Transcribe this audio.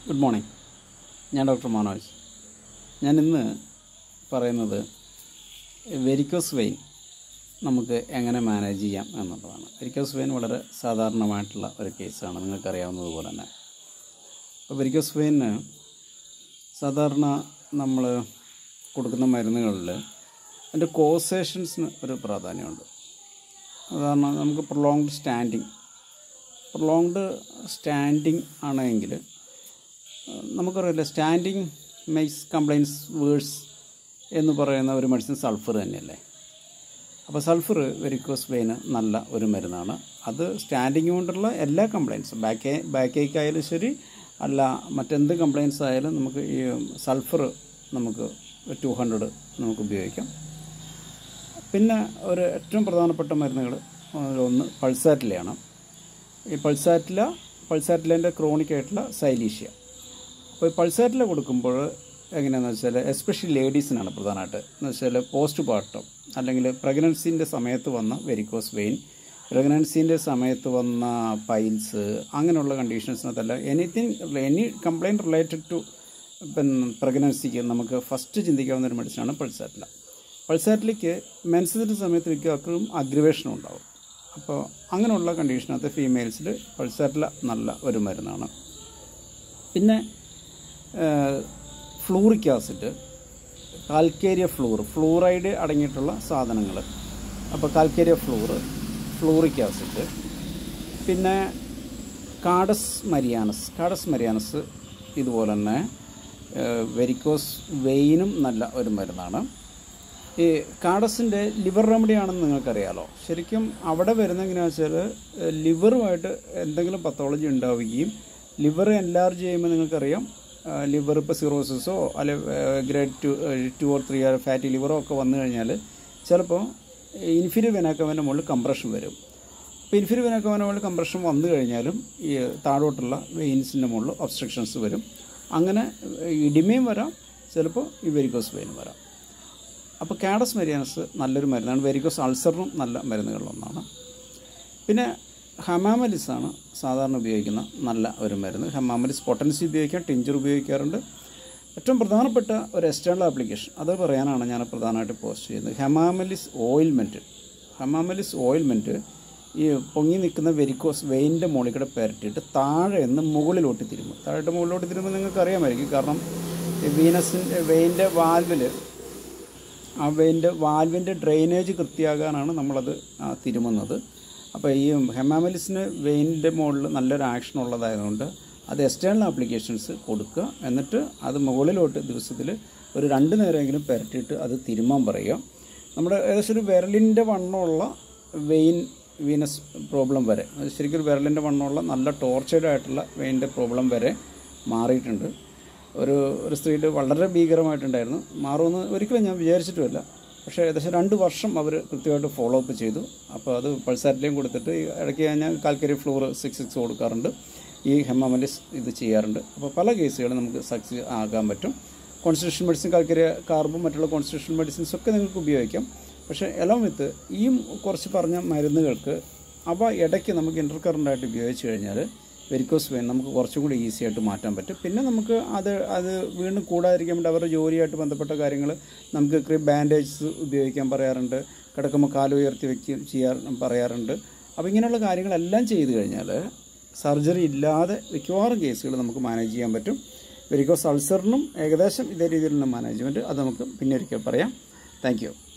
good morning ഞാൻ doctor Manoj ഞാൻ ഇന്ന് പറയുന്നത് വെരിക്കോസ് വെയിൻ നമുക്ക് എങ്ങനെ മാനേജ് ചെയ്യാം എന്നുള്ളതാണ് വെരിക്കോസ് വെയിൻ വളരെ സാധാരണമായിട്ടുള്ള ഒരു കേസാണ് നിങ്ങൾക്കറിയാവുന്നതുപോലെ തന്നെ അപ്പോൾ വെരിക്കോസ് വെയിന് സാധാരണ നമ്മൾ കൊടുക്കുന്ന മരുന്നുകളിൽ അതിൻ്റെ കോസേഷൻസിന് ഒരു പ്രാധാന്യമുണ്ട് സാധാരണ നമുക്ക് പ്രൊലോങ്ഡ് സ്റ്റാൻഡിങ് പ്രൊലോങ്ഡ് സ്റ്റാൻഡിങ് ആണെങ്കിൽ നമുക്കറിയില്ല സ്റ്റാൻഡിങ് മേക്സ് കംപ്ലൈൻസ് വേഴ്സ് എന്ന് പറയുന്ന ഒരു മെഡിസിൻ സൾഫർ തന്നെയല്ലേ അപ്പോൾ സൾഫർ വെരിക്കോസ് വെയിന് നല്ല ഒരു മരുന്നാണ് അത് സ്റ്റാൻഡിങ് കൊണ്ടുള്ള എല്ലാ കംപ്ലൈൻസും ബാക്ക് ബാക്ക് ഏക്ക് ആയാലും ശരി അല്ല മറ്റെന്ത് കംപ്ലൈൻസ് ആയാലും നമുക്ക് ഈ സൾഫർ നമുക്ക് ടു ഹൺഡ്രഡ് നമുക്ക് ഉപയോഗിക്കാം പിന്നെ ഒരു ഏറ്റവും പ്രധാനപ്പെട്ട മരുന്നുകൾ ഒന്ന് പൾസാറ്റിലയാണ് ഈ പൾസാറ്റില പൾസാറ്റിലേൻ്റെ ക്രോണിക് ആയിട്ടുള്ള സൈലീഷ്യ അപ്പോൾ ഈ പൾസാറ്റില കൊടുക്കുമ്പോൾ എങ്ങനെയാണെന്ന് വെച്ചാൽ എസ്പെഷ്യലി ലേഡീസിനാണ് പ്രധാനമായിട്ട് എന്ന് വെച്ചാൽ പോസ്റ്റ് പാർട്ടം അല്ലെങ്കിൽ പ്രഗ്നൻസിൻ്റെ സമയത്ത് വന്ന വെരിക്കോസ് വെയിൻ പ്രഗ്നൻസിൻ്റെ സമയത്ത് വന്ന പൈൽസ് അങ്ങനെയുള്ള കണ്ടീഷൻസിനകത്തല്ല anything any complaint related to പിന്നെ പ്രഗ്നൻസിക്ക് നമുക്ക് ഫസ്റ്റ് ചിന്തിക്കാവുന്ന ഒരു മെഡിസിനാണ് പൾസാറ്റില പൾസാറ്റിലേക്ക് മെൻസസിൻ്റെ സമയത്ത് മിക്കവാറും അഗ്രവേഷൻ ഉണ്ടാവും അപ്പോൾ അങ്ങനെയുള്ള കണ്ടീഷനകത്ത് ഫീമെയിൽസിൽ പൾസാറ്റില നല്ല ഒരു മരുന്നാണ് പിന്നെ fluoric acid calcarea fluor fluoride അടങ്ങിയിട്ടുള്ള സാധനങ്ങൾ അപ്പോൾ കാൽക്കേരിയ ഫ്ലൂർ ഫ്ലൂറിക് ആസിഡ് പിന്നെ കാഡസ് മരിയാനസ് കാഡസ് മരിയാനസ് ഇതുപോലെ തന്നെ വെരിക്കോസ് വെയിനും നല്ല ഒരു മരുന്നാണ് ഈ കാഡസിൻ്റെ ലിവർ റെമഡി ആണെന്ന് നിങ്ങൾക്കറിയാലോ ശരിക്കും അവിടെ വരുന്ന എങ്ങനെയാണെന്ന് വെച്ചാൽ ലിവറുമായിട്ട് എന്തെങ്കിലും പത്തോളജി ഉണ്ടാവുകയും ലിവർ എൻലാർജ് ചെയ്യുമ്പോൾ നിങ്ങൾക്കറിയാം ലിവർ ഇപ്പോൾ സിറോസിസോ അല്ലെ grade two two or three or fatty ലിവറോ ഒക്കെ വന്നു കഴിഞ്ഞാൽ ചിലപ്പോൾ ഇൻഫീരിയർ വെനാക്കവൻ്റെ മുകളിൽ കംപ്രഷൻ വരും അപ്പോൾ ഇൻഫീരിയർ വെനാക്കവൻ്റെ മുകളിൽ കംപ്രഷൻ വന്നു കഴിഞ്ഞാലും ഈ താഴോട്ടുള്ള വെയിൻസിൻ്റെ മുകളിൽ ഒബ്സ്ട്രക്ഷൻസ് വരും അങ്ങനെ ഇടിമയും വരാം ചിലപ്പോൾ ഈ വെരിക്കോസ് വെയിനും വരാം അപ്പോൾ കാഡസ് മെരിയാനസ് നല്ലൊരു മരുന്നാണ് വെരിക്കോസ് അൾസറിനും നല്ല മരുന്നുകളിലൊന്നാണ് പിന്നെ ഹമാമലിസ് ആണ് സാധാരണ ഉപയോഗിക്കുന്ന നല്ല ഒരു മരുന്ന് ഹമാമലിസ് പൊട്ടൻസി ഉപയോഗിക്കാം ടിഞ്ചർ ഉപയോഗിക്കാറുണ്ട് ഏറ്റവും പ്രധാനപ്പെട്ട ഒരു എക്സ്റ്റേണൽ ആപ്ലിക്കേഷൻ അത് പറയാനാണ് ഞാൻ പ്രധാനമായിട്ട് പോസ്റ്റ് ചെയ്യുന്നത് ഹെമാമലിസ് ഓയിൽമെൻറ്റ് ഹെമാമലിസ് ഓയിൽമെൻറ്റ് ഈ പൊങ്ങി നിൽക്കുന്ന വെരിക്കോസ് വെയിൻ്റെ മുകളിൽ കൂടെ പുരട്ടിയിട്ട് താഴെ നിന്ന് മുകളിലോട്ട് തിരുമ്പും താഴോട്ട് മുകളിലോട്ട് തിരുമ്പോൾ നിങ്ങൾക്ക് അറിയാമായിരിക്കും കാരണം വീനസിൻ്റെ വെയിൻ്റെ വാൽവിൽ ആ വെയിൻ്റെ വാൽവിൻ്റെ ഡ്രെയിനേജ് കൃത്യമാകാനാണ് നമ്മളത് തിരുമുന്നത് അപ്പോൾ ഈ ഹെമാമലിസിന് വെയിൻ്റെ മുകളിൽ നല്ലൊരു ആക്ഷൻ ഉള്ളതായതുകൊണ്ട് അത് എക്സ്റ്റേണൽ ആപ്ലിക്കേഷൻസ് കൊടുക്കുക എന്നിട്ട് അത് മുകളിലോട്ട് ദിവസത്തിൽ ഒരു രണ്ട് നേരമെങ്കിലും പുരട്ടിയിട്ട് അത് തിരുമാൻ പറയുക നമ്മുടെ ഏകദേശം ഒരു വിരലിൻ്റെ വണ്ണമുള്ള വെയിൻ വീനസ് പ്രോബ്ലം വരെ അത് ശരിക്കും ഒരു വിരലിൻ്റെ വണ്ണമുള്ള നല്ല ടോർച്ചേഡ് ആയിട്ടുള്ള വെയിൻ്റെ പ്രോബ്ലം വരെ മാറിയിട്ടുണ്ട് ഒരു ഒരു സ്ത്രീയുടെ വളരെ ഭീകരമായിട്ടുണ്ടായിരുന്നു മാറുമെന്ന് ഒരിക്കലും ഞാൻ വിചാരിച്ചിട്ടുമില്ല പക്ഷേ ഏകദേശം രണ്ട് വർഷം അവർ കൃത്യമായിട്ട് ഫോളോ അപ്പ് ചെയ്തു അപ്പോൾ അത് പൾസാറ്റിലേയും കൊടുത്തിട്ട് ഇടയ്ക്ക് ഞാൻ കാൽക്കരി ഫ്ലോർ സിക്സ് സിക്സ് കൊടുക്കാറുണ്ട് ഈ ഹെമാമലിസ് ഇത് ചെയ്യാറുണ്ട് അപ്പോൾ പല കേസുകളും നമുക്ക് സക്സസ് ആകാൻ പറ്റും കോൺസ്റ്റിറ്റ്യൂഷൻ മെഡിസിൻ കാൽക്കരി കാർബും മറ്റുള്ള കോൺസ്റ്റിറ്റ്യൂഷൻ മെഡിസിൻസ് ഒക്കെ നിങ്ങൾക്ക് ഉപയോഗിക്കാം പക്ഷേ എല്ലാം വിത്ത് ഈ കുറച്ച് പറഞ്ഞ മരുന്നുകൾക്ക് അവ ഇടയ്ക്ക് നമുക്ക് ഇൻ്റർകറൻ്റായിട്ട് ഉപയോഗിച്ച് കഴിഞ്ഞാൽ വെരിക്കോസ് വെയിൻ നമുക്ക് കുറച്ചും കൂടി ഈസി ആയിട്ട് മാറ്റാൻ പറ്റും പിന്നെ നമുക്ക് അത് അത് വീണ്ടും കൂടാതിരിക്കാൻ വേണ്ടി അവരുടെ ജോലിയായിട്ട് ബന്ധപ്പെട്ട കാര്യങ്ങൾ നമുക്ക് ബാൻഡേജസ് ഉപയോഗിക്കാൻ പറയാറുണ്ട് കിടക്കുമ്പോൾ കാല് ഉയർത്തി വയ്ക്കുകയും ചെയ്യാൻ പറയാറുണ്ട് അപ്പോൾ ഇങ്ങനെയുള്ള കാര്യങ്ങളെല്ലാം ചെയ്തു കഴിഞ്ഞാൽ സർജറി ഇല്ലാതെ മിക്കവാറും കേസുകൾ നമുക്ക് മാനേജ് ചെയ്യാൻ പറ്റും വെരിക്കോസ് അൾസറിനും ഏകദേശം ഇതേ രീതിയിലുള്ള മാനേജ്മെൻറ്റ് അത് നമുക്ക് പിന്നെ ഒരിക്കൽ പറയാം താങ്ക്